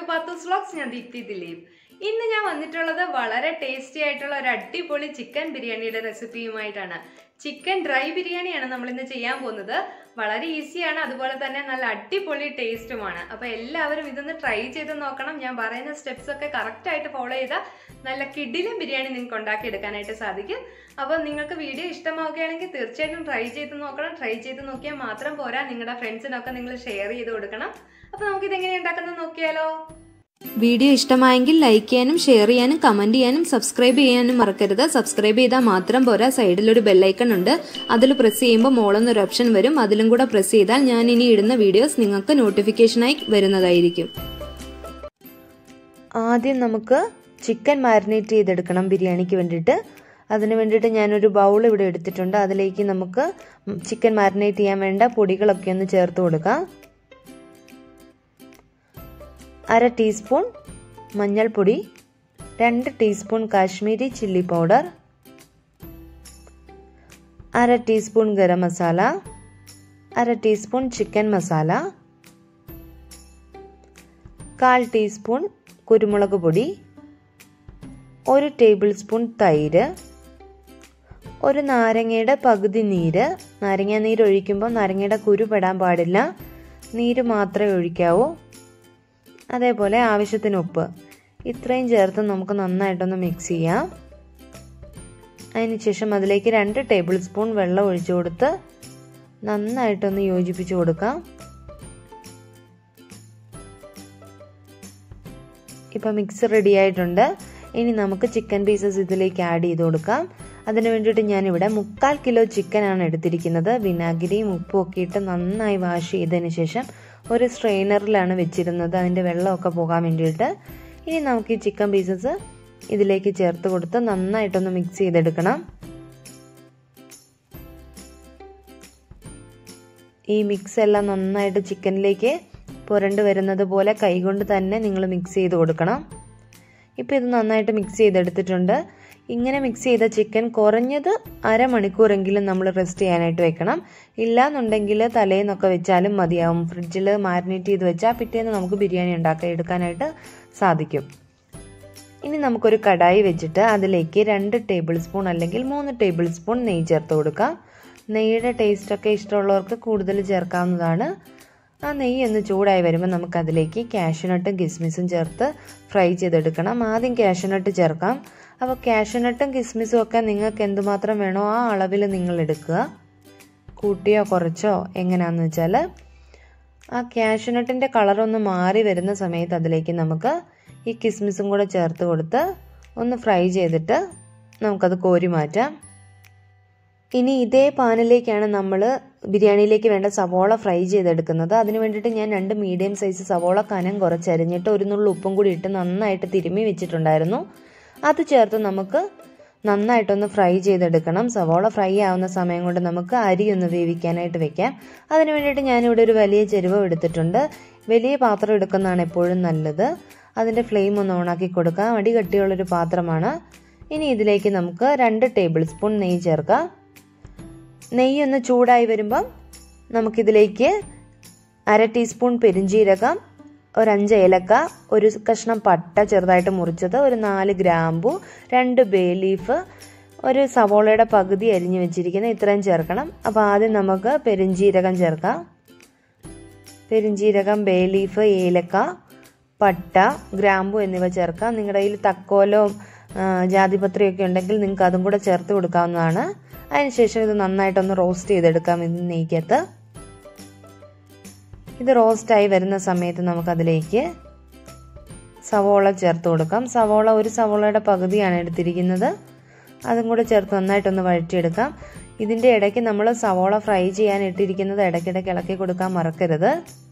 Pathu's vlogs ഞാൻ ദീപ്തി ദിലീപ് ഇന്ന് ഞാൻ വന്നിട്ടുള്ളത് വളരെ ടേസ്റ്റി ആയിട്ടുള്ള ഒരു അടിപൊളി ചിക്കൻ ബിരിയാണിയുടെ റെസിപ്പിയുമായിട്ടാണ് ചിക്കൻ ഡ്രൈ ബിരിയാണിയാണ് നമ്മൾ ഇന്ന് ചെയ്യാൻ പോകുന്നത് വളരെ ഈസിയാണ് അതുപോലെ തന്നെ നല്ല അടിപൊളി ടേസ്റ്റുമാണ് അപ്പോൾ എല്ലാവരും ഇതൊന്ന് ട്രൈ ചെയ്ത് നോക്കണം ഞാൻ പറയുന്ന സ്റ്റെപ്സ് ഒക്കെ കറക്റ്റ് ആയിട്ട് ഫോളോ ചെയ്താൽ നല്ല കിഡിലും ബിരിയാണി നിങ്ങൾക്ക് ഉണ്ടാക്കി എടുക്കാനായിട്ട് സാധിക്കും അപ്പോൾ നിങ്ങൾക്ക് വീഡിയോ ഇഷ്ടമാവുകയാണെങ്കിൽ തീർച്ചയായിട്ടും ട്രൈ ചെയ്ത് നോക്കണം ട്രൈ ചെയ്ത് നോക്കിയാൽ മാത്രം പോരാ നിങ്ങളുടെ ഫ്രണ്ട്സിനൊക്കെ നിങ്ങൾ ഷെയർ ചെയ്ത് കൊടുക്കണം അപ്പോൾ നമുക്കിത് എങ്ങനെ ഉണ്ടാക്കുന്നത് നോക്കിയാലോ വീഡിയോ ഇഷ്ടമായെങ്കിൽ ലൈക്ക് ചെയ്യാനും ഷെയർ ചെയ്യാനും കമൻറ്റ് ചെയ്യാനും സബ്സ്ക്രൈബ് ചെയ്യാനും മറക്കരുത് സബ്സ്ക്രൈബ് ചെയ്താൽ മാത്രം പോരാ സൈഡിലൊരു ബെല്ലൈക്കൺ ഉണ്ട് അതിൽ പ്രസ് ചെയ്യുമ്പോൾ മോളെന്നൊരു ഓപ്ഷൻ വരും അതിലും കൂടെ പ്രസ് ചെയ്താൽ ഞാൻ ഇനി ഇടുന്ന വീഡിയോസ് നിങ്ങൾക്ക് നോട്ടിഫിക്കേഷനായി വരുന്നതായിരിക്കും ആദ്യം നമുക്ക് ചിക്കൻ മാരിനേറ്റ് ചെയ്തെടുക്കണം ബിരിയാണിക്ക് വേണ്ടിയിട്ട് അതിന് വേണ്ടിയിട്ട് ഞാനൊരു ബൗൾ ഇവിടെ എടുത്തിട്ടുണ്ട് അതിലേക്ക് നമുക്ക് ചിക്കൻ മാരിനേറ്റ് ചെയ്യാൻ വേണ്ട പൊടികളൊക്കെ ഒന്ന് ചേർത്ത് കൊടുക്കാം അര ടീസ്പൂൺ മഞ്ഞൾപ്പൊടി രണ്ട് ടീസ്പൂൺ കാശ്മീരി ചില്ലി പൗഡർ അര ടീസ്പൂൺ ഗരം മസാല അര ടീസ്പൂൺ ചിക്കൻ മസാല കാൽ ടീസ്പൂൺ കുരുമുളക് പൊടി ഒരു ടേബിൾ സ്പൂൺ തൈര് ഒരു നാരങ്ങയുടെ പകുതി നീര് നാരങ്ങ നീര് ഒഴിക്കുമ്പോൾ നാരങ്ങയുടെ കുരു പെടാൻ പാടില്ല നീര് മാത്രമേ ഒഴിക്കാവൂ അതേപോലെ ആവശ്യത്തിന് ഉപ്പ് ഇത്രയും ചേർത്ത് നമുക്ക് നന്നായിട്ടൊന്ന് മിക്സ് ചെയ്യാം അതിനുശേഷം അതിലേക്ക് രണ്ട് ടേബിൾ സ്പൂൺ വെള്ളം ഒഴിച്ചു കൊടുത്ത് നന്നായിട്ടൊന്ന് യോജിപ്പിച്ച് കൊടുക്കാം ഇപ്പം മിക്സ് റെഡി ആയിട്ടുണ്ട് ഇനി നമുക്ക് ചിക്കൻ പീസസ് ഇതിലേക്ക് ആഡ് ചെയ്ത് കൊടുക്കാം അതിന് വേണ്ടിയിട്ട് ഞാനിവിടെ മുക്കാൽ കിലോ ചിക്കനാണ് എടുത്തിരിക്കുന്നത് വിനാഗിരിയും ഉപ്പും ഒക്കെ ഇട്ട് നന്നായി വാഷ് ചെയ്തതിന് ശേഷം ഒരു സ്ട്രെയിനറിലാണ് വെച്ചിരുന്നത് അതിൻ്റെ വെള്ളമൊക്കെ പോകാൻ വേണ്ടിയിട്ട് ഇനി നമുക്ക് ഈ ചിക്കൻ പീസസ് ഇതിലേക്ക് ചേർത്ത് കൊടുത്ത് നന്നായിട്ടൊന്ന് മിക്സ് ചെയ്തെടുക്കണം ഈ മിക്സ് എല്ലാം നന്നായിട്ട് ചിക്കനിലേക്ക് പുരണ്ട് വരുന്നത് പോലെ കൈകൊണ്ട് തന്നെ നിങ്ങൾ മിക്സ് ചെയ്ത് കൊടുക്കണം ഇപ്പോൾ ഇത് നന്നായിട്ട് മിക്സ് ചെയ്തെടുത്തിട്ടുണ്ട് ഇങ്ങനെ മിക്സ് ചെയ്ത ചിക്കൻ കുറഞ്ഞത് അരമണിക്കൂറെങ്കിലും നമ്മൾ റെസ്റ്റ് ചെയ്യാനായിട്ട് വെക്കണം ഇല്ലാന്നുണ്ടെങ്കിൽ തലേന്നൊക്കെ വെച്ചാലും മതിയാവും ഫ്രിഡ്ജിൽ മാരിനേറ്റ് ചെയ്ത് വെച്ചാൽ പിറ്റേന്ന് നമുക്ക് ബിരിയാണി ഉണ്ടാക്കി എടുക്കാനായിട്ട് സാധിക്കും ഇനി നമുക്കൊരു കടായി വെച്ചിട്ട് അതിലേക്ക് രണ്ട് ടേബിൾ സ്പൂൺ അല്ലെങ്കിൽ മൂന്ന് ടേബിൾ സ്പൂൺ നെയ്യ് ചേർത്ത് കൊടുക്കാം നെയ്യുടെ ടേസ്റ്റൊക്കെ ഇഷ്ടമുള്ളവർക്ക് കൂടുതൽ ചേർക്കാവുന്നതാണ് ആ നെയ്യ് ഒന്ന് ചൂടായി വരുമ്പോൾ നമുക്ക് അതിലേക്ക് കാഷ്യൂനട്ടും കിസ്മിസും ചേർത്ത് ഫ്രൈ ചെയ്തെടുക്കണം ആദ്യം കാഷ്യൂനട്ട് ചേർക്കാം അപ്പോൾ കാഷ്യൂനട്ടും കിസ്മിസും ഒക്കെ നിങ്ങൾക്ക് എന്തുമാത്രം വേണോ ആ അളവിൽ നിങ്ങൾ എടുക്കുക കൂട്ടിയോ കുറച്ചോ എങ്ങനെയാണെന്ന് വെച്ചാൽ ആ കാഷ്യൂനട്ടിൻ്റെ കളറൊന്ന് മാറി വരുന്ന സമയത്ത് അതിലേക്ക് നമുക്ക് ഈ കിസ്മിസും കൂടെ ചേർത്ത് കൊടുത്ത് ഒന്ന് ഫ്രൈ ചെയ്തിട്ട് നമുക്കത് കോരി മാറ്റാം ഇനി ഇതേ പാനിലേക്കാണ് നമ്മൾ ബിരിയാണിയിലേക്ക് വേണ്ട സവോള ഫ്രൈ ചെയ്തെടുക്കുന്നത് അതിന് വേണ്ടിയിട്ട് ഞാൻ രണ്ട് മീഡിയം സൈസ് സവോള കനം കുറച്ചരിഞ്ഞിട്ട് ഒരു നുള്ളു ഉപ്പും കൂടി ഇട്ട് നന്നായിട്ട് തിരുമ്മി വെച്ചിട്ടുണ്ടായിരുന്നു അത് ചേർത്ത് നമുക്ക് നന്നായിട്ടൊന്ന് ഫ്രൈ ചെയ്തെടുക്കണം സവോള ഫ്രൈ ആവുന്ന സമയം കൊണ്ട് നമുക്ക് അരി ഒന്ന് വേവിക്കാനായിട്ട് വെക്കാം അതിന് വേണ്ടിയിട്ട് ഞാനിവിടെ ഒരു വലിയ ചെരുവം എടുത്തിട്ടുണ്ട് വലിയ പാത്രം എടുക്കുന്നതാണ് എപ്പോഴും നല്ലത് അതിൻ്റെ ഫ്ലെയിം ഒന്ന് ഓണാക്കി കൊടുക്കാം അടി കട്ടിയുള്ളൊരു പാത്രമാണ് ഇനി ഇതിലേക്ക് നമുക്ക് രണ്ട് ടേബിൾ സ്പൂൺ നെയ്യ് ചേർക്കാം നെയ്യ് ഒന്ന് ചൂടായി വരുമ്പം നമുക്കിതിലേക്ക് അര ടീസ്പൂൺ പെരിഞ്ചീരകം ഒരു അഞ്ച് ഏലക്ക ഒരു കഷ്ണം പട്ട ചെറുതായിട്ട് മുറിച്ചത് ഒരു നാല് ഗ്രാമ്പു രണ്ട് ബേ ലീഫ് ഒരു സവോളയുടെ പകുതി അരിഞ്ഞു വെച്ചിരിക്കുന്ന ഇത്രയും ചേർക്കണം അപ്പോൾ ആദ്യം നമുക്ക് പെരിഞ്ചീരകം ചേർക്കാം പെരിഞ്ചീരകം ബേ ലീഫ് ഏലക്ക പട്ട ഗ്രാമ്പു എന്നിവ ചേർക്കാം നിങ്ങളുടെ കയ്യിൽ തക്കോലോ ജാതിപത്രിയൊക്കെ ഉണ്ടെങ്കിൽ നിങ്ങൾക്ക് അതും കൂടെ ചേർത്ത് കൊടുക്കാവുന്നതാണ് അതിനുശേഷം ഇത് നന്നായിട്ടൊന്ന് റോസ്റ്റ് ചെയ്തെടുക്കാം ഇത് നെയ്ക്കകത്ത് ഇത് റോസ്റ്റായി വരുന്ന സമയത്ത് നമുക്കതിലേക്ക് സവോള ചേർത്ത് കൊടുക്കാം സവോള ഒരു സവോളയുടെ പകുതിയാണ് എടുത്തിരിക്കുന്നത് അതും കൂടെ ചേർത്ത് നന്നായിട്ടൊന്ന് വഴറ്റിയെടുക്കാം ഇതിൻ്റെ ഇടയ്ക്ക് നമ്മൾ സവോള ഫ്രൈ ചെയ്യാൻ ഇട്ടിരിക്കുന്നത് ഇടയ്ക്കിടയ്ക്ക് ഇളക്കി കൊടുക്കാൻ മറക്കരുത്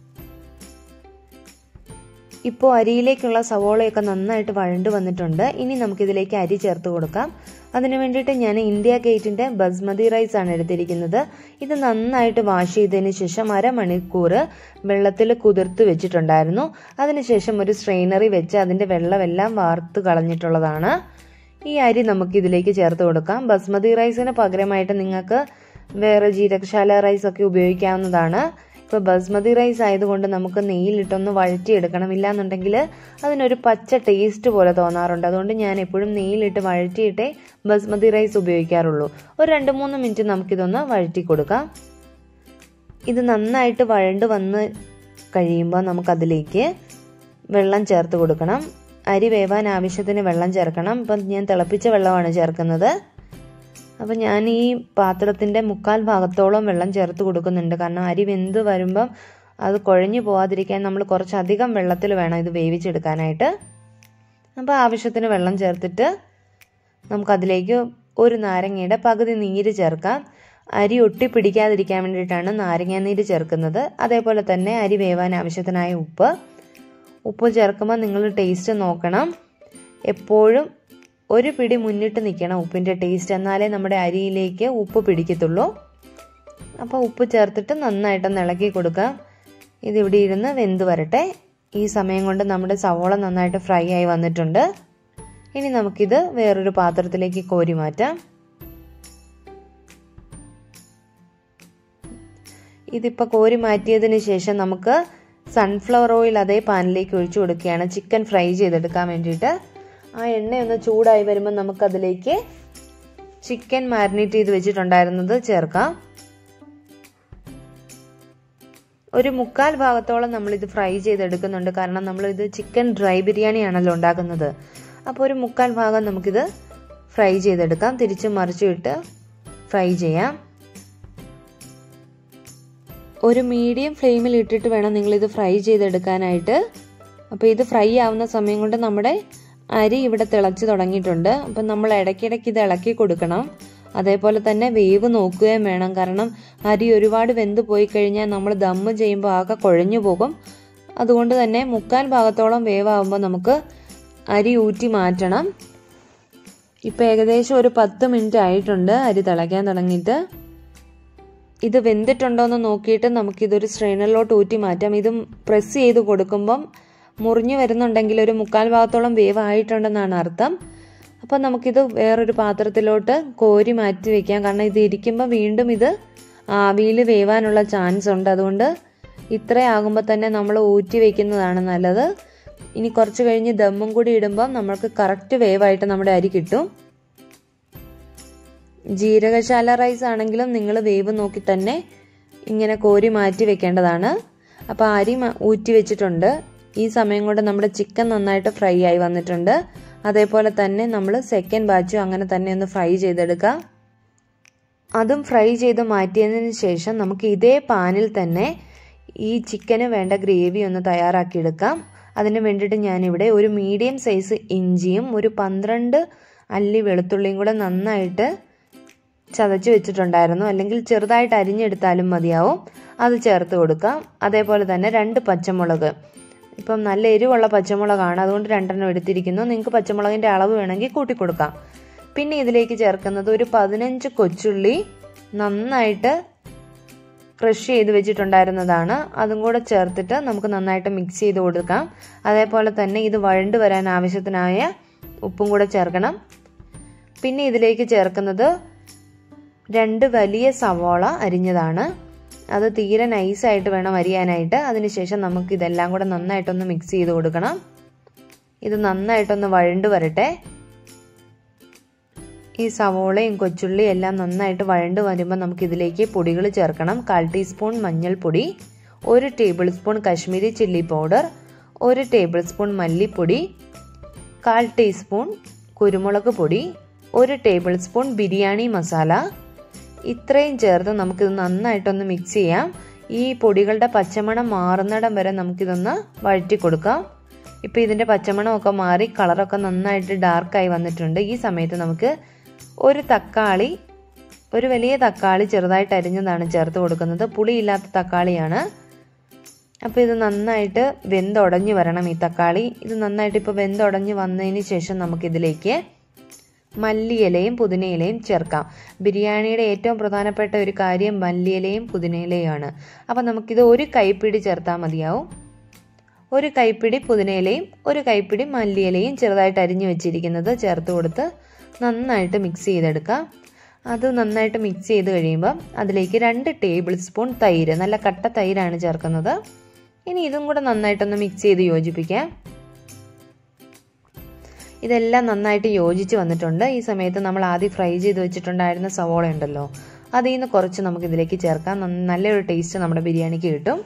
ഇപ്പോൾ അരിയിലേക്കുള്ള സവോളയൊക്കെ നന്നായിട്ട് വഴണ്ട് വന്നിട്ടുണ്ട് ഇനി നമുക്കിതിലേക്ക് അരി ചേർത്ത് കൊടുക്കാം അതിനു വേണ്ടിയിട്ട് ഞാൻ ഇന്ത്യ ഗേറ്റിൻ്റെ ബസ്മതി റൈസ് ആണ് എടുത്തിരിക്കുന്നത് ഇത് നന്നായിട്ട് വാഷ് ചെയ്തതിന് ശേഷം അരമണിക്കൂർ വെള്ളത്തിൽ കുതിർത്ത് വെച്ചിട്ടുണ്ടായിരുന്നു അതിനുശേഷം ഒരു സ്ട്രെയിനറി വെച്ച് അതിൻ്റെ വെള്ളമെല്ലാം വാർത്ത് കളഞ്ഞിട്ടുള്ളതാണ് ഈ അരി നമുക്ക് ഇതിലേക്ക് ചേർത്ത് കൊടുക്കാം ബസ്മതി റൈസിന് പകരമായിട്ട് നിങ്ങൾക്ക് വേറെ ജീരകശാല റൈസ് ഒക്കെ ഉപയോഗിക്കാവുന്നതാണ് ഇപ്പോൾ ബസ്മതി റൈസ് ആയതുകൊണ്ട് നമുക്ക് നെയ്യിലിട്ടൊന്ന് വഴറ്റിയെടുക്കണം ഇല്ലാന്നുണ്ടെങ്കിൽ അതിനൊരു പച്ച ടേസ്റ്റ് പോലെ തോന്നാറുണ്ട് അതുകൊണ്ട് ഞാൻ എപ്പോഴും നെയ്യിലിട്ട് വഴറ്റിയിട്ടേ ബസ്മതി റൈസ് ഉപയോഗിക്കാറുള്ളൂ ഒരു രണ്ട് മൂന്ന് മിനിറ്റ് നമുക്കിതൊന്ന് വഴറ്റി കൊടുക്കാം ഇത് നന്നായിട്ട് വഴണ്ട് വന്ന് കഴിയുമ്പോൾ നമുക്കതിലേക്ക് വെള്ളം ചേർത്ത് കൊടുക്കണം അരി വേവാൻ ആവശ്യത്തിന് വെള്ളം ചേർക്കണം ഇപ്പം ഞാൻ തിളപ്പിച്ച വെള്ളമാണ് ചേർക്കുന്നത് അപ്പം ഞാൻ ഈ പാത്രത്തിൻ്റെ മുക്കാൽ ഭാഗത്തോളം വെള്ളം ചേർത്ത് കൊടുക്കുന്നുണ്ട് കാരണം അരി വെന്ത് വരുമ്പം അത് കുഴഞ്ഞു പോവാതിരിക്കാൻ നമ്മൾ കുറച്ചധികം വെള്ളത്തിൽ വേണം ഇത് വേവിച്ചെടുക്കാനായിട്ട് അപ്പോൾ ആവശ്യത്തിന് വെള്ളം ചേർത്തിട്ട് നമുക്കതിലേക്ക് ഒരു നാരങ്ങയുടെ പകുതി നീര് ചേർക്കാം അരി ഒട്ടി പിടിക്കാതിരിക്കാൻ വേണ്ടിയിട്ടാണ് നാരങ്ങ നീര് ചേർക്കുന്നത് അതേപോലെ തന്നെ അരി വേവാൻ ആവശ്യത്തിനായ ഉപ്പ് ഉപ്പ് ചേർക്കുമ്പോൾ നിങ്ങൾ ടേസ്റ്റ് നോക്കണം എപ്പോഴും ഒരു പിടി മുന്നിട്ട് നിൽക്കണം ഉപ്പിൻ്റെ ടേസ്റ്റ് എന്നാലേ നമ്മുടെ അരിയിലേക്ക് ഉപ്പ് പിടിക്കത്തുള്ളൂ അപ്പോൾ ഉപ്പ് ചേർത്തിട്ട് നന്നായിട്ടൊന്ന് ഇളക്കി കൊടുക്കാം ഇതിവിടെ ഇരുന്ന് വെന്ത് വരട്ടെ ഈ സമയം കൊണ്ട് നമ്മുടെ സവോള നന്നായിട്ട് ഫ്രൈ ആയി വന്നിട്ടുണ്ട് ഇനി നമുക്കിത് വേറൊരു പാത്രത്തിലേക്ക് കോരി മാറ്റാം ഇതിപ്പോൾ കോരി മാറ്റിയതിന് ശേഷം നമുക്ക് സൺഫ്ലവർ ഓയിൽ അതേ പാനിലേക്ക് ഒഴിച്ചു കൊടുക്കുകയാണ് ചിക്കൻ ഫ്രൈ ചെയ്തെടുക്കാൻ വേണ്ടിയിട്ട് ആ എണ്ണയൊന്ന് ചൂടായി വരുമ്പോൾ നമുക്കതിലേക്ക് ചിക്കൻ മാരിനേറ്റ് ചെയ്ത് വെച്ചിട്ടുണ്ടായിരുന്നത് ചേർക്കാം ഒരു മുക്കാൽ ഭാഗത്തോളം നമ്മളിത് ഫ്രൈ ചെയ്തെടുക്കുന്നുണ്ട് കാരണം നമ്മളിത് ചിക്കൻ ഡ്രൈ ബിരിയാണിയാണല്ലോ ഉണ്ടാക്കുന്നത് അപ്പോൾ ഒരു മുക്കാൽ ഭാഗം നമുക്കിത് ഫ്രൈ ചെയ്തെടുക്കാം തിരിച്ചും മറിച്ചും ഇട്ട് ഫ്രൈ ചെയ്യാം ഒരു മീഡിയം ഫ്ലെയിമിൽ ഇട്ടിട്ട് വേണം നിങ്ങളിത് ഫ്രൈ ചെയ്തെടുക്കാനായിട്ട് അപ്പോൾ ഇത് ഫ്രൈ ആവുന്ന സമയം കൊണ്ട് നമ്മുടെ അരി ഇവിടെ തിളച്ച് തുടങ്ങിയിട്ടുണ്ട് അപ്പം നമ്മൾ ഇടയ്ക്കിടയ്ക്ക് ഇത് ഇളക്കി കൊടുക്കണം അതേപോലെ തന്നെ വേവ് നോക്കുകയും വേണം കാരണം അരി ഒരുപാട് വെന്ത് പോയി കഴിഞ്ഞാൽ നമ്മൾ ദമ്മ് ചെയ്യുമ്പോൾ ആകെ കുഴഞ്ഞു പോകും അതുകൊണ്ട് തന്നെ മുക്കാൽ ഭാഗത്തോളം വേവാകുമ്പോൾ നമുക്ക് അരി ഊറ്റി മാറ്റണം ഇപ്പം ഏകദേശം ഒരു പത്ത് മിനിറ്റ് ആയിട്ടുണ്ട് അരി തിളയ്ക്കാൻ തുടങ്ങിയിട്ട് ഇത് വെന്തിട്ടുണ്ടോ എന്ന് നോക്കിയിട്ട് നമുക്കിതൊരു സ്ട്രെയിനറിലോട്ട് ഊറ്റി മാറ്റാം ഇത് പ്രസ് ചെയ്ത് കൊടുക്കുമ്പം മുറിഞ്ഞു വരുന്നുണ്ടെങ്കിൽ ഒരു മുക്കാൽ ഭാഗത്തോളം വേവ് ആയിട്ടുണ്ടെന്നാണ് അർത്ഥം അപ്പം നമുക്കിത് വേറൊരു പാത്രത്തിലോട്ട് കോരി മാറ്റി വെക്കാം കാരണം ഇത് ഇരിക്കുമ്പോൾ വീണ്ടും ഇത് ആവിയിൽ വേവാനുള്ള ചാൻസ് ഉണ്ട് അതുകൊണ്ട് ഇത്രയാകുമ്പോൾ തന്നെ നമ്മൾ ഊറ്റി വെക്കുന്നതാണ് നല്ലത് ഇനി കുറച്ച് കഴിഞ്ഞ് ദമ്മും കൂടി ഇടുമ്പോൾ നമ്മൾക്ക് കറക്റ്റ് വേവായിട്ട് നമ്മുടെ അരി കിട്ടും ജീരകശാല റൈസ് ആണെങ്കിലും നിങ്ങൾ വേവ് നോക്കി തന്നെ ഇങ്ങനെ കോരി മാറ്റി വെക്കേണ്ടതാണ് അപ്പോൾ അരി ഊറ്റി വെച്ചിട്ടുണ്ട് ഈ സമയം കൊണ്ട് നമ്മുടെ ചിക്കൻ നന്നായിട്ട് ഫ്രൈ ആയി വന്നിട്ടുണ്ട് അതേപോലെ തന്നെ നമ്മൾ സെക്കൻഡ് ബാച്ചും അങ്ങനെ തന്നെ ഒന്ന് ഫ്രൈ ചെയ്തെടുക്കുക അതും ഫ്രൈ ചെയ്ത് മാറ്റിയതിന് ശേഷം നമുക്ക് ഇതേ പാനിൽ തന്നെ ഈ ചിക്കന് വേണ്ട ഗ്രേവി ഒന്ന് തയ്യാറാക്കിയെടുക്കാം അതിന് വേണ്ടിയിട്ട് ഞാനിവിടെ ഒരു മീഡിയം സൈസ് ഇഞ്ചിയും ഒരു പന്ത്രണ്ട് അല്ലി വെളുത്തുള്ളിയും കൂടെ നന്നായിട്ട് ചതച്ച് വെച്ചിട്ടുണ്ടായിരുന്നു അല്ലെങ്കിൽ ചെറുതായിട്ട് അരിഞ്ഞെടുത്താലും മതിയാവും അത് ചേർത്ത് കൊടുക്കാം അതേപോലെ തന്നെ രണ്ട് പച്ചമുളക് ഇപ്പം നല്ല എരിവുള്ള പച്ചമുളകാണ് അതുകൊണ്ട് രണ്ടെണ്ണം എടുത്തിരിക്കുന്നു നിങ്ങൾക്ക് പച്ചമുളകിൻ്റെ അളവ് വേണമെങ്കിൽ കൂട്ടി കൊടുക്കാം പിന്നെ ഇതിലേക്ക് ചേർക്കുന്നത് ഒരു പതിനഞ്ച് കൊച്ചുള്ളി നന്നായിട്ട് ക്രഷ് ചെയ്ത് വെച്ചിട്ടുണ്ടായിരുന്നതാണ് അതും കൂടെ ചേർത്തിട്ട് നമുക്ക് നന്നായിട്ട് മിക്സ് ചെയ്ത് കൊടുക്കാം അതേപോലെ തന്നെ ഇത് വഴണ്ട് വരാൻ ആവശ്യത്തിനായ ഉപ്പും കൂടെ ചേർക്കണം പിന്നെ ഇതിലേക്ക് ചേർക്കുന്നത് രണ്ട് വലിയ സവാള അരിഞ്ഞതാണ് അത് തീരെ നൈസായിട്ട് വേണം അരിയാനായിട്ട് അതിനുശേഷം നമുക്ക് ഇതെല്ലാം കൂടെ നന്നായിട്ടൊന്ന് മിക്സ് ചെയ്ത് കൊടുക്കണം ഇത് നന്നായിട്ടൊന്ന് വഴണ്ട് വരട്ടെ ഈ സവോളയും കൊച്ചുള്ളിയും എല്ലാം നന്നായിട്ട് വഴണ്ട് വരുമ്പോൾ നമുക്ക് ഇതിലേക്ക് പൊടികൾ ചേർക്കണം കാൽ ടീസ്പൂൺ മഞ്ഞൾപ്പൊടി ഒരു tablespoon Kashmiri chilli powder ഒരു ടേബിൾ സ്പൂൺ മല്ലിപ്പൊടി കാൽ ടീസ്പൂൺ കുരുമുളക് പൊടി ഒരു ടേബിൾ സ്പൂൺ ബിരിയാണി മസാല ഇത്രയും ചേർത്ത് നമുക്കിത് നന്നായിട്ടൊന്ന് മിക്സ് ചെയ്യാം ഈ പൊടികളുടെ പച്ചമണം മാറുന്നിടം വരെ നമുക്കിതൊന്ന് വഴറ്റി കൊടുക്കാം ഇപ്പോൾ ഇതിൻ്റെ പച്ചമണമൊക്കെ മാറി കളറൊക്കെ നന്നായിട്ട് ഡാർക്കായി വന്നിട്ടുണ്ട് ഈ സമയത്ത് നമുക്ക് ഒരു തക്കാളി ഒരു വലിയ തക്കാളി ചെറുതായിട്ട് അരിഞ്ഞതാണ് ചേർത്ത് കൊടുക്കുന്നത് പുളിയില്ലാത്ത തക്കാളിയാണ് അപ്പോൾ ഇത് നന്നായിട്ട് വെന്തുടഞ്ഞ് വരണം ഈ തക്കാളി ഇത് നന്നായിട്ട് ഇപ്പോൾ വെന്തുടഞ്ഞ് വന്നതിന് ശേഷം നമുക്കിതിലേക്ക് മല്ലിയിലയും പുതിനയിലയും ചേർക്കാം ബിരിയാണിയുടെ ഏറ്റവും പ്രധാനപ്പെട്ട ഒരു കാര്യം മല്ലിയിലയും പുതിനയിലയുമാണ് അപ്പോൾ നമുക്കിത് ഒരു കൈപ്പിടി ചേർത്താൽ മതിയാവും ഒരു കൈപ്പിടി പുതിനയിലയും ഒരു കൈപ്പിടി മല്ലിയിലയും ചെറുതായിട്ട് അരിഞ്ഞു വെച്ചിരിക്കുന്നത് ചേർത്ത് കൊടുത്ത് നന്നായിട്ട് മിക്സ് ചെയ്തെടുക്കാം അത് നന്നായിട്ട് മിക്സ് ചെയ്ത് കഴിയുമ്പം അതിലേക്ക് രണ്ട് ടേബിൾ സ്പൂൺ തൈര് നല്ല കട്ട തൈരാണ് ചേർക്കുന്നത് ഇനി ഇതും കൂടെ നന്നായിട്ടൊന്ന് മിക്സ് ചെയ്ത് യോജിപ്പിക്കാം ഇതെല്ലാം നന്നായിട്ട് യോജിച്ച് വന്നിട്ടുണ്ട് ഈ സമയത്ത് നമ്മൾ ആദ്യം ഫ്രൈ ചെയ്ത് വെച്ചിട്ടുണ്ടായിരുന്ന സവോള ഉണ്ടല്ലോ അതിൽ നിന്ന് കുറച്ച് നമുക്ക് ഇതിലേക്ക് ചേർക്കാം നല്ലൊരു ടേസ്റ്റ് നമ്മുടെ ബിരിയാണിക്ക് കിട്ടും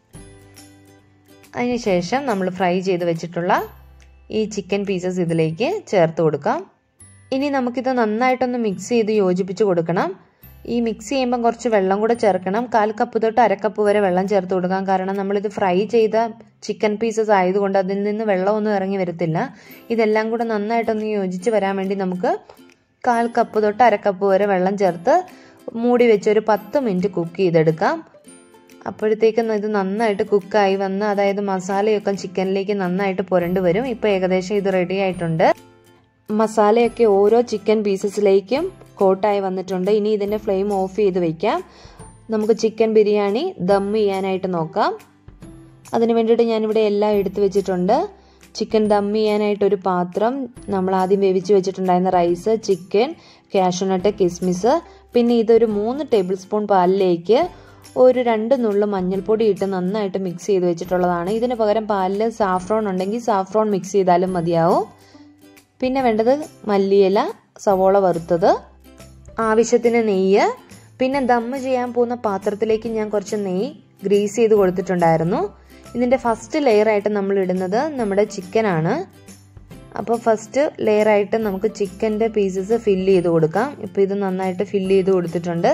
അതിനുശേഷം നമ്മൾ ഫ്രൈ ചെയ്ത് വെച്ചിട്ടുള്ള ഈ ചിക്കൻ പീസസ് ഇതിലേക്ക് ചേർത്ത് കൊടുക്കാം ഇനി നമുക്കിത് നന്നായിട്ടൊന്ന് മിക്സ് ചെയ്ത് യോജിപ്പിച്ച് കൊടുക്കണം ഈ മിക്സ് ചെയ്യുമ്പം കുറച്ച് വെള്ളം കൂടെ ചേർക്കണം കാൽ കപ്പ് തൊട്ട് അരക്കപ്പ് വരെ വെള്ളം ചേർത്ത് കൊടുക്കാം കാരണം നമ്മളിത് ഫ്രൈ ചെയ്ത ചിക്കൻ പീസസ് ആയതുകൊണ്ട് അതിൽ നിന്ന് വെള്ളമൊന്നും ഇറങ്ങി വരത്തില്ല ഇതെല്ലാം കൂടെ നന്നായിട്ടൊന്ന് യോജിച്ച് വരാൻ വേണ്ടി നമുക്ക് കാൽ കപ്പ് തൊട്ട് അരക്കപ്പ് വരെ വെള്ളം ചേർത്ത് മൂടി വെച്ച് ഒരു പത്ത് മിനിറ്റ് കുക്ക് ചെയ്തെടുക്കാം അപ്പോഴത്തേക്കും ഇത് നന്നായിട്ട് കുക്കായി വന്ന് അതായത് മസാലയൊക്കെ ചിക്കനിലേക്ക് നന്നായിട്ട് പുരണ്ട് വരും ഇപ്പോൾ ഏകദേശം ഇത് റെഡി ആയിട്ടുണ്ട് മസാലയൊക്കെ ഓരോ ചിക്കൻ പീസസിലേക്കും കോട്ടായി വന്നിട്ടുണ്ട് ഇനി ഇതിൻ്റെ ഫ്ലെയിം ഓഫ് ചെയ്ത് വയ്ക്കാം നമുക്ക് ചിക്കൻ ബിരിയാണി ദം ചെയ്യാനായിട്ട് നോക്കാം അതിന് വേണ്ടിയിട്ട് ഞാനിവിടെ എല്ലാം എടുത്തു വെച്ചിട്ടുണ്ട് ചിക്കൻ ദം ചെയ്യാനായിട്ട് ഒരു പാത്രം നമ്മൾ ആദ്യം വേവിച്ച് വെച്ചിട്ടുണ്ടായിരുന്ന റൈസ് ചിക്കൻ കാഷ്യൂനട്ട് കിസ്മിസ് പിന്നെ ഇതൊരു മൂന്ന് ടേബിൾ സ്പൂൺ പാലിലേക്ക് ഒരു രണ്ട് നുള്ളു മഞ്ഞൾപ്പൊടി ഇട്ട് നന്നായിട്ട് മിക്സ് ചെയ്ത് വെച്ചിട്ടുള്ളതാണ് ഇതിന് പകരം പാലിൽ സാഫ്രോൺ ഉണ്ടെങ്കിൽ സാഫ്രോൺ മിക്സ് ചെയ്താലും മതിയാവും പിന്നെ വേണ്ടത് മല്ലിയില സവോള വറുത്തത് ആവശ്യത്തിന് നെയ്യ് പിന്നെ ദമ്മ് ചെയ്യാൻ പോകുന്ന പാത്രത്തിലേക്ക് ഞാൻ കുറച്ച് നെയ്യ് ഗ്രീസ് ചെയ്ത് കൊടുത്തിട്ടുണ്ടായിരുന്നു ഇതിൻ്റെ ഫസ്റ്റ് ലെയറായിട്ട് നമ്മൾ ഇടുന്നത് നമ്മുടെ ചിക്കനാണ് അപ്പോൾ ഫസ്റ്റ് ലെയറായിട്ട് നമുക്ക് ചിക്കൻ്റെ പീസസ് ഫില്ല് ചെയ്ത് കൊടുക്കാം ഇപ്പോൾ ഇത് നന്നായിട്ട് ഫില്ല് ചെയ്ത് കൊടുത്തിട്ടുണ്ട്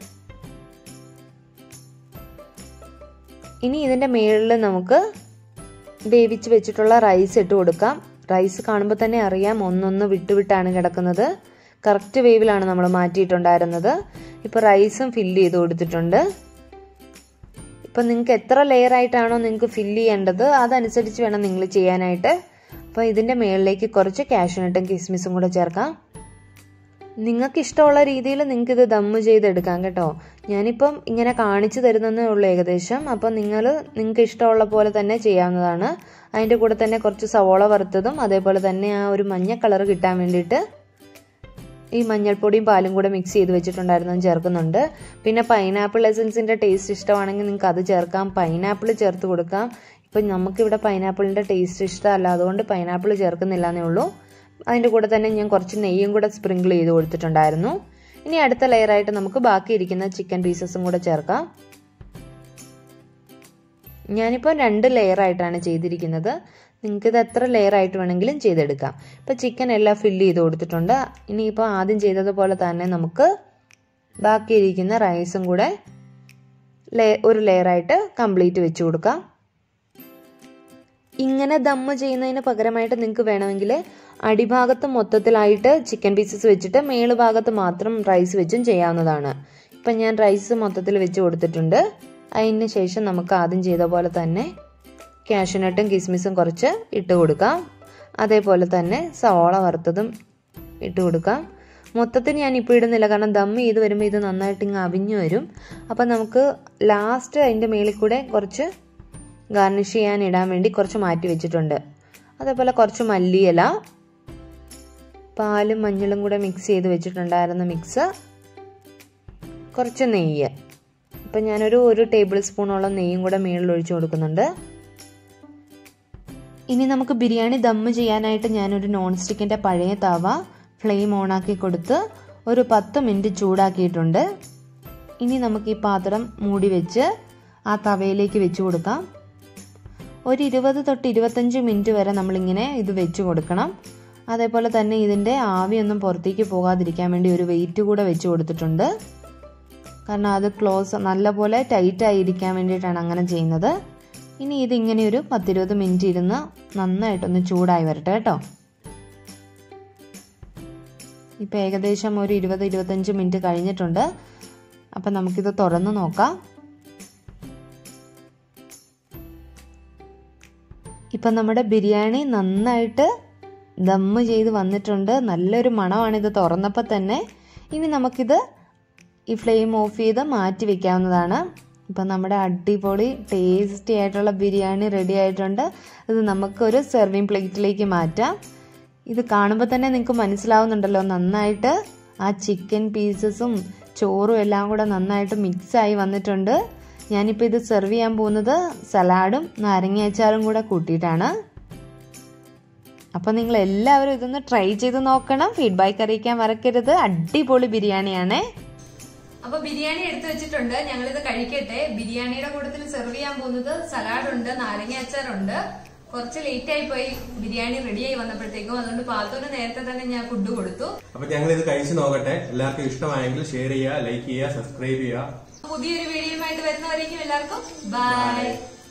ഇനി ഇതിൻ്റെ മുകളിൽ നമുക്ക് വേവിച്ച് വെച്ചിട്ടുള്ള റൈസ് ഇട്ട് കൊടുക്കാം റൈസ് കാണുമ്പോൾ തന്നെ അറിയാം ഒന്നൊന്ന് വിട്ടുവിട്ടാണ് കിടക്കുന്നത് കറക്റ്റ് വേവിലാണ് നമ്മൾ മാറ്റിയിട്ടുണ്ടായിരുന്നത് ഇപ്പോൾ റൈസും ഫില്ല് ചെയ്ത് കൊടുത്തിട്ടുണ്ട് ഇപ്പം നിങ്ങൾക്ക് എത്ര ലെയർ ആയിട്ടാണോ നിങ്ങൾക്ക് ഫില്ല് ചെയ്യേണ്ടത് അതനുസരിച്ച് വേണം നിങ്ങൾ ചെയ്യാനായിട്ട് അപ്പോൾ ഇതിൻ്റെ മുകളിലേക്ക് കുറച്ച് കാഷ്യൂനട്ടും കിസ്മിസും കൂടെ ചേർക്കാം നിങ്ങൾക്ക് ഇഷ്ടമുള്ള രീതിയിൽ നിങ്ങൾക്ക് ഇത് ദമ്മ് ചെയ്തെടുക്കാം കേട്ടോ ഞാനിപ്പം ഇങ്ങനെ കാണിച്ചു തരുന്നതേ ഉള്ളൂ ഏകദേശം അപ്പം നിങ്ങൾ നിങ്ങൾക്ക് ഇഷ്ടമുള്ള പോലെ തന്നെ ചെയ്യാവുന്നതാണ് അതിൻ്റെ കൂടെ തന്നെ കുറച്ച് സവോള വറുത്തതും അതേപോലെ തന്നെ ആ ഒരു മഞ്ഞ കളർ കിട്ടാൻ വേണ്ടിയിട്ട് ഈ മഞ്ഞൾപ്പൊടിയും പാലും കൂടെ മിക്സ് ചെയ്ത് വെച്ചിട്ടുണ്ടായിരുന്നതും ചേർക്കുന്നുണ്ട് പിന്നെ പൈനാപ്പിൾ എസൻസിൻ്റെ ടേസ്റ്റ് ഇഷ്ടമാണെങ്കിൽ നിങ്ങൾക്ക് അത് ചേർക്കാം പൈനാപ്പിൾ ചേർത്ത് കൊടുക്കാം ഇപ്പം നമുക്കിവിടെ പൈനാപ്പിളിൻ്റെ ടേസ്റ്റ് ഇഷ്ടമല്ല അതുകൊണ്ട് പൈനാപ്പിൾ ചേർക്കുന്നില്ല എന്നേ ഉള്ളൂ അതിൻ്റെ കൂടെ തന്നെ ഞാൻ കുറച്ച് നെയ്യും കൂടെ സ്പ്രിങ്കിൾ ചെയ്ത് കൊടുത്തിട്ടുണ്ടായിരുന്നു ഇനി അടുത്ത ലെയറായിട്ട് നമുക്ക് ബാക്കി ഇരിക്കുന്ന ചിക്കൻ പീസസും കൂടെ ചേർക്കാം ഞാനിപ്പോൾ രണ്ട് ലെയറായിട്ടാണ് ചെയ്തിരിക്കുന്നത് നിങ്ങൾക്ക് ഇത് എത്ര ലെയറായിട്ട് വേണമെങ്കിലും ചെയ്തെടുക്കാം ഇപ്പോൾ ചിക്കൻ എല്ലാം ഫില്ല് ചെയ്ത് കൊടുത്തിട്ടുണ്ട് ഇനിയിപ്പോൾ ആദ്യം ചെയ്തതുപോലെ തന്നെ നമുക്ക് ബാക്കിയിരിക്കുന്ന റൈസും കൂടെ ലേ ഒരു ലെയറായിട്ട് കംപ്ലീറ്റ് വെച്ച് കൊടുക്കാം ഇങ്ങനെ ദമ്മ് ചെയ്യുന്നതിന് പകരമായിട്ട് നിങ്ങൾക്ക് വേണമെങ്കിൽ അടിഭാഗത്ത് മൊത്തത്തിലായിട്ട് ചിക്കൻ പീസസ് വെച്ചിട്ട് മേളുഭാഗത്ത് മാത്രം റൈസ് വെച്ചും ചെയ്യാവുന്നതാണ് ഇപ്പം ഞാൻ റൈസ് മൊത്തത്തിൽ വെച്ച് കൊടുത്തിട്ടുണ്ട് അതിന് ശേഷം നമുക്ക് ആദ്യം ചെയ്ത പോലെ തന്നെ കാഷ്യൂനട്ടും കിസ്മിസും കുറച്ച് ഇട്ട് കൊടുക്കാം അതേപോലെ തന്നെ സവോള വറുത്തതും ഇട്ട് കൊടുക്കാം മൊത്തത്തിൽ ഞാൻ ഇപ്പോൾ ഇടുന്നില്ല കാരണം ദം ചെയ്ത് വരുമ്പോൾ ഇത് നന്നായിട്ട് ഇങ്ങ് അവിഞ്ഞു വരും അപ്പം നമുക്ക് ലാസ്റ്റ് അതിൻ്റെ മേളിൽ കൂടെ കുറച്ച് ഗാർണിഷ് ചെയ്യാൻ ഇടാൻ വേണ്ടി കുറച്ച് മാറ്റി വെച്ചിട്ടുണ്ട് അതേപോലെ കുറച്ച് മല്ലിയില പാലും മഞ്ഞളും കൂടെ മിക്സ് ചെയ്ത് വെച്ചിട്ടുണ്ടായിരുന്ന മിക്സ് കുറച്ച് നെയ്യ് ഇപ്പം ഞാനൊരു ഒരു ടേബിൾ സ്പൂണോളം നെയ്യും കൂടെ മേളിൽ ഒഴിച്ചു കൊടുക്കുന്നുണ്ട് ഇനി നമുക്ക് ബിരിയാണി ദമ്മ് ചെയ്യാനായിട്ട് ഞാനൊരു നോൺ സ്റ്റിക്കിൻ്റെ പഴയ തവ ഫ്ലെയിം ഓണാക്കി കൊടുത്ത് ഒരു പത്ത് മിനിറ്റ് ചൂടാക്കിയിട്ടുണ്ട് ഇനി നമുക്ക് ഈ പാത്രം മൂടി വെച്ച് ആ തവയിലേക്ക് വെച്ച് കൊടുക്കാം ഒരു ഇരുപത് തൊട്ട് ഇരുപത്തഞ്ച് മിനിറ്റ് വരെ നമ്മളിങ്ങനെ ഇത് വെച്ച് കൊടുക്കണം അതേപോലെ തന്നെ ഇതിൻ്റെ ആവിയൊന്നും പുറത്തേക്ക് പോകാതിരിക്കാൻ വേണ്ടി ഒരു വെയിറ്റ് കൂടെ വെച്ച് കൊടുത്തിട്ടുണ്ട് കാരണം അത് ക്ലോസ് നല്ലപോലെ ടൈറ്റ് ആയിരിക്കാൻ വേണ്ടിയിട്ടാണ് അങ്ങനെ ചെയ്യുന്നത് ഇനി ഇതിങ്ങനെ ഒരു പത്തിരുപത് മിനിറ്റ് ഇരുന്ന് നന്നായിട്ടൊന്ന് ചൂടായി വരട്ടെ കേട്ടോ ഇപ്പം ഏകദേശം ഒരു ഇരുപത് ഇരുപത്തഞ്ച് മിനിറ്റ് കഴിഞ്ഞിട്ടുണ്ട് അപ്പം നമുക്കിത് തുറന്ന് നോക്കാം ഇപ്പം നമ്മുടെ ബിരിയാണി നന്നായിട്ട് ദമ്മ് ചെയ്ത് വന്നിട്ടുണ്ട് നല്ലൊരു മണമാണിത് തുറന്നപ്പോൾ തന്നെ ഇനി നമുക്കിത് ഈ ഫ്ലെയിം ഓഫ് ചെയ്ത് മാറ്റി വെക്കാവുന്നതാണ് ഇപ്പം നമ്മുടെ അടിപൊളി ടേസ്റ്റി ആയിട്ടുള്ള ബിരിയാണി റെഡി ആയിട്ടുണ്ട് ഇത് നമുക്കൊരു സെർവിങ് പ്ലേറ്റിലേക്ക് മാറ്റാം ഇത് കാണുമ്പോൾ തന്നെ നിങ്ങൾക്ക് മനസ്സിലാവുന്നുണ്ടല്ലോ നന്നായിട്ട് ആ ചിക്കൻ പീസസും ചോറും എല്ലാം കൂടെ നന്നായിട്ട് മിക്സായി വന്നിട്ടുണ്ട് ഞാനിപ്പോൾ ഇത് സെർവ് ചെയ്യാൻ പോകുന്നത് സലാഡും നാരങ്ങ അച്ചാറും കൂടെ കൂട്ടിയിട്ടാണ് അപ്പോൾ നിങ്ങൾ എല്ലാവരും ഇതൊന്ന് ട്രൈ ചെയ്ത് നോക്കണം ഫീഡ്ബാക്ക് അറിയിക്കാൻ മറക്കരുത് അടിപൊളി ബിരിയാണിയാണേ അപ്പൊ ബിരിയാണി എടുത്തു വെച്ചിട്ടുണ്ട് ഞങ്ങൾ ഇത് കഴിക്കട്ടെ ബിരിയാണിയുടെ കൂട്ടത്തിൽ സെർവ് ചെയ്യാൻ പോകുന്നത് സലാഡ് ഉണ്ട് നാരങ്ങ അച്ചാറുണ്ട് കുറച്ച് ലേറ്റ് ആയി പോയി ബിരിയാണി റെഡി ആയി വന്നപ്പോഴത്തേക്കും അതുകൊണ്ട് പാത്തോന് നേരത്തെ തന്നെ ഞാൻ ഫുഡ് കൊടുത്തു അപ്പൊ ഞങ്ങൾ ഇത് കഴിച്ചു നോക്കട്ടെ എല്ലാവർക്കും ഇഷ്ടമായെങ്കിൽ ഷെയർ ചെയ്യുക ലൈക്ക് ചെയ്യുക സബ്സ്ക്രൈബ് ചെയ്യുക പുതിയൊരു വീഡിയോയുമായിട്ട് വരുന്നവരേക്കും എല്ലാവർക്കും ബൈ